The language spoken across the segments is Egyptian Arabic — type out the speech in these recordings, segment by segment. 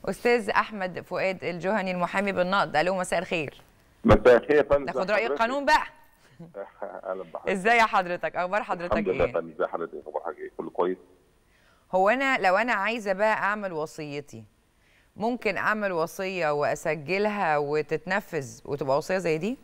استاذ احمد فؤاد الجهني المحامي بالنقد الو مساء الخير مساء الخير يا فندم ناخد راي القانون بقى اهلا بحضرتك ازاي يا حضرتك اخبار حضرتك الحمد لله يا ايه فندم ازي حضرتك اخبار حضرتك ايه كله كويس هو انا لو انا عايزه بقى اعمل وصيتي ممكن اعمل وصيه واسجلها وتتنفذ وتبقى وصيه زي دي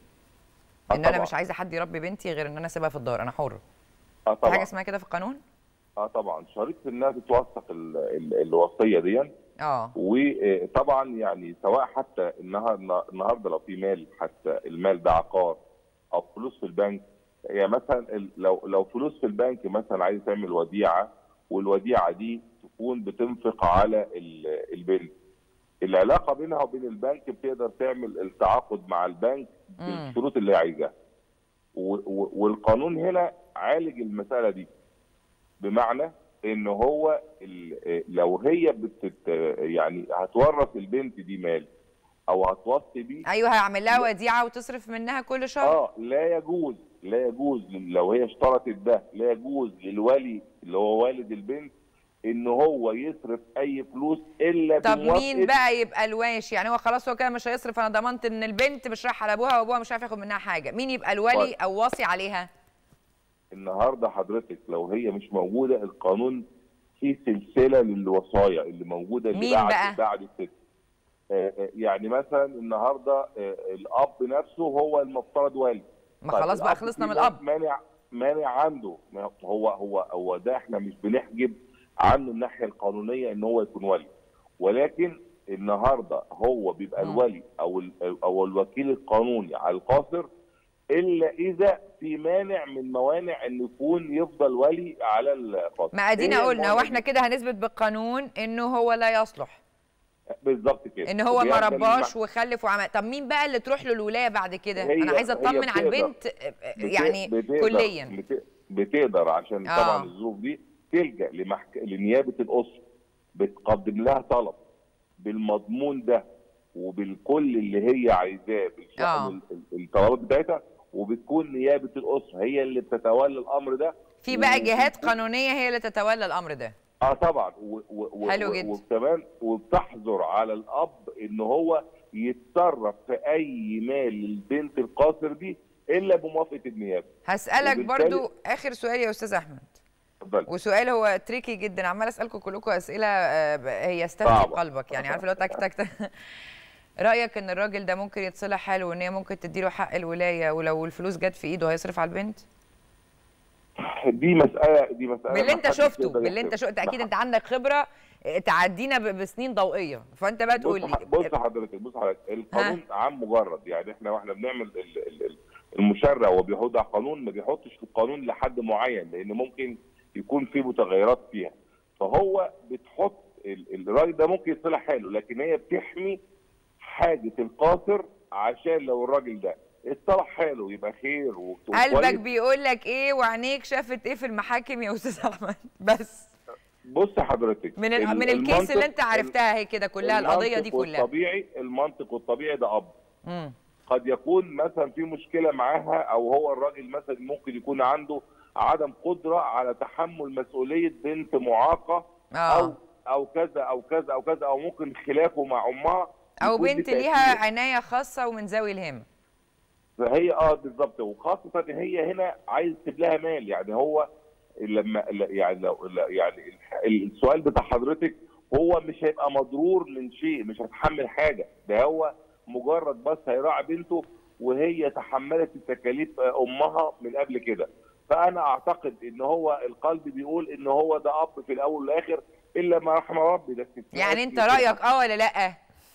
آه ان انا طبعاً. مش عايزه حد يربي بنتي غير ان انا اسيبها في الدار انا حر اه في حاجه طبعا اسمها كده في القانون اه طبعا شريط انها تتوثق ال- ال- الوصيه دي اه وطبعا يعني سواء حتى انها النهارده لو في مال حتى المال ده عقار او فلوس في البنك يعني مثلا ال- لو لو فلوس في البنك مثلا عايز تعمل وديعه والوديعه دي تكون بتنفق على ال- البنت العلاقه بينها وبين البنك بتقدر تعمل التعاقد مع البنك بالشروط اللي هي عايزاها و- و- والقانون هنا عالج المساله دي بمعنى ان هو ال- لو هي بتت يعني هتورث البنت دي مال او هتوصي بيه ايوه هعمل لها وديعه وتصرف منها كل شهر اه لا يجوز لا يجوز لو هي اشترطت ده لا يجوز للولي اللي هو والد البنت ان هو يصرف اي فلوس الا طب بموافقة- مين بقى يبقى الواشي يعني هو خلاص هو كده مش هيصرف انا ضمنت ان البنت مش رايحه لابوها وابوها مش عارف ياخد منها حاجه مين يبقى الولي طيب. او واصي عليها النهارده حضرتك لو هي مش موجوده القانون في سلسله للوصايا اللي موجوده اللي مين بعد بقى؟ بعد الست آه، آه، يعني مثلا النهارده آه، الاب نفسه هو المفترض والي ما طيب خلاص بقى الأب خلصنا في من الاب مانع مانع عنده ما هو هو هو ده احنا مش بنحجب عنه الناحيه القانونيه ان هو يكون ولي ولكن النهارده هو بيبقى مم. الولي او ال- او الوكيل القانوني على القاصر الا اذا في مانع من موانع ان يكون يفضل ولي على القاصر ما ادينا هي قلنا الموانع واحنا دي. كده هنثبت بالقانون انه هو لا يصلح بالظبط كده ان هو ما بيعمل رباش مع- وخلف وعمل طب مين بقى اللي تروح له الولايه بعد كده هي- انا عايزه هي اطمن على بتقدر. البنت بت- يعني بتقدر- كليا بت- بتقدر عشان آه. طبعا الظروف دي تلجا لمحك... لنيابه الاسره بتقدم لها طلب بالمضمون ده وبالكل اللي هي عايزاه آه. بالشأن ال- ال- الطلبات بتاعتها وبتكون نيابه الاسره هي اللي بتتولى الامر ده في بقى و- جهات قانونيه هي اللي تتولى الامر ده اه طبعا و و و حلو و- جدا. وكمان وبتحظر على الاب ان هو يتصرف في اي مال للبنت القاصر دي الا بموافقه النيابه هسالك وبالتالي- برضو اخر سؤال يا استاذ احمد اتفضل وسؤال هو تريكي جدا عمال اسالكم كلكم اسئله آه، ب- هي استفتي صعبة. قلبك يعني عارف لو تك تك تك رايك ان الراجل ده ممكن يتصلح حاله وان هي ممكن تديله حق الولايه ولو الفلوس جت في ايده هيصرف على البنت دي مساله دي مساله باللي ما انت حدش شفته يقدر باللي انت يحسبها. شفته اكيد انت عندك خبره آه، تعدينا ب- بسنين ضوئيه فانت بقى تقول بص لي ح- بص حضرتك بص حضرتك القانون عام مجرد يعني احنا واحنا بنعمل ال- ال- ال- المشرع وبيوضع قانون ما بيحطش في القانون لحد معين لان ممكن يكون في متغيرات فيها فهو بتحط ال- الراجل ده ممكن يصلح حاله لكن هي بتحمي حاجه القاصر عشان لو الراجل ده اصطلح حاله يبقى خير و- قلبك وكويس. بيقول لك ايه وعينيك شافت ايه في المحاكم يا استاذ احمد بس بص حضرتك من ال... ال- من الكيس اللي المنطق- انت عرفتها هي كده كلها القضيه دي المنطق كلها والطبيعي المنطق والطبيعي ده اب مم. قد يكون مثلا في مشكله معاها او هو الراجل مثلا ممكن يكون عنده عدم قدره على تحمل مسؤوليه بنت معاقه اه او او كذا او كذا او كذا او ممكن خلافه مع امها او يكون بنت ليه ليها تأثير. عنايه خاصه ومن ذوي الهمم فهي اه بالظبط وخاصه ان هي هنا عايز تسيب لها مال يعني هو لما لا- يعني لو لا- يعني الح- السؤال بتاع حضرتك هو مش هيبقى مضرور من شيء مش هيتحمل حاجه ده هو مجرد بس هيراعي بنته وهي تحملت التكاليف آه، امها من قبل كده فانا اعتقد ان هو القلب بيقول ان هو ده اب في الاول والاخر الا ما رحم ربي ده استثناء يعني انت كتير. رايك اه ولا لا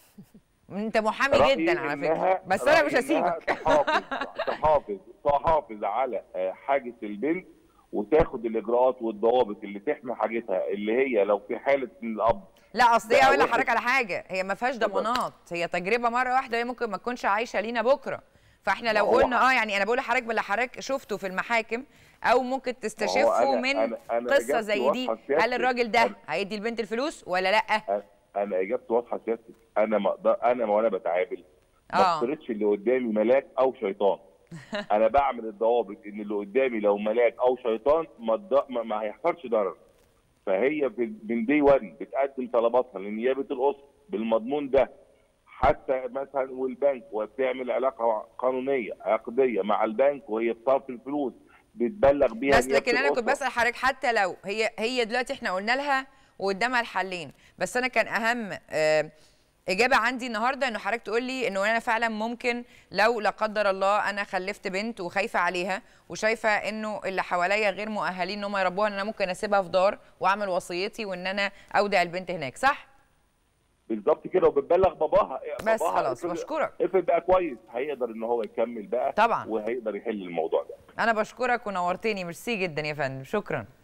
انت محامي رأيي جدا على إنها- فكره بس انا مش رأيي إنها هسيبك تحافظ تحافظ تحافظ على آه، حاجه البنت وتاخد الاجراءات والضوابط اللي تحمي حاجتها اللي هي لو في حاله ان الاب لا اصل ده هي اقول واحد- لحضرتك على حاجه هي ما فيهاش ضمانات هي تجربه مره واحده هي ممكن ما تكونش عايشه لينا بكره فاحنا لو ما هو قلنا اه يعني انا بقول لحضرتك باللي حضرتك شفته في المحاكم او ممكن تستشفوا أنا- من أنا- أنا قصه إجابتي زي دي واضحة سيادتك. هل الراجل ده أنا- هيدي البنت الفلوس ولا لا انا اجابتي واضحه سيادتك انا ما أقدر- انا وانا بتعامل ما آه. افترضش اللي قدامي ملاك او شيطان انا بعمل الضوابط ان اللي قدامي لو ملاك او شيطان ما, الض- ما, ما هيحصلش ضرر فهي في- من دي 1 بتقدم طلباتها لنيابه الاسره بالمضمون ده حتى مثلا والبنك وبتعمل علاقه قانونيه عقديه مع البنك وهي بصرف الفلوس بتبلغ بيها بس نيابة لكن انا كنت الأسرة. بسال حضرتك حتى لو هي هي دلوقتي احنا قلنا لها وقدامها الحلين بس انا كان اهم آه، اجابه عندي النهارده انه حضرتك تقول لي انه انا فعلا ممكن لو لا قدر الله انا خلفت بنت وخايفه عليها وشايفه انه اللي حواليا غير مؤهلين ان هم يربوها ان انا ممكن اسيبها في دار واعمل وصيتي وان انا اودع البنت هناك صح؟ بالظبط كده وبتبلغ باباها بس باباها خلاص، افرض- بشكرك. افرض بقى كويس هيقدر ان هو يكمل بقى طبعا. وهيقدر يحل الموضوع ده انا بشكرك ونورتني ميرسي جدا يا فندم شكرا